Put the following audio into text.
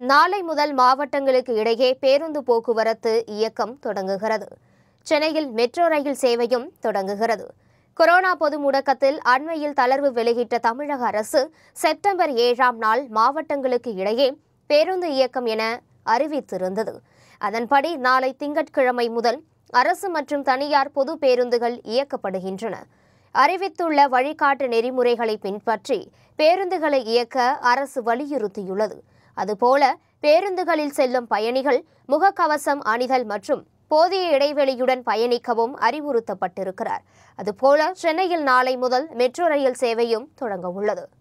நாளை முதல் மாவட்டங்களுக்கு இடையே பேருந்து போக்குவரத்து இயக்கம் தொடங்குகிறது சென்னையில் மெட்ரோ ரயில் சேவையும் தொடங்குகிறது கொரோனா பொது முடக்கத்தில் அண்மையில் தளர்வு வெளியிட்ட தமிழக அரசு செப்டம்பர் ஏழாம் நாள் மாவட்டங்களுக்கு இடையே பேருந்து இயக்கம் என அறிவித்திருந்தது அதன்படி நாளை திங்கட்கிழமை முதல் அரசு மற்றும் தனியார் பொது பேருந்துகள் இயக்கப்படுகின்றன அறிவித்துள்ள வழிகாட்டு நெறிமுறைகளை பின்பற்றி பேருந்துகளை இயக்க அரசு வலியுறுத்தியுள்ளது அதுபோல பேருந்துகளில் செல்லும் பயணிகள் முகக்கவசம் அணிதல் மற்றும் போதிய இடைவெளியுடன் பயணிக்கவும் அறிவுறுத்தப்பட்டிருக்கிறார் அதுபோல சென்னையில் நாளை முதல் மெட்ரோ ரயில் சேவையும் தொடங்க உள்ளது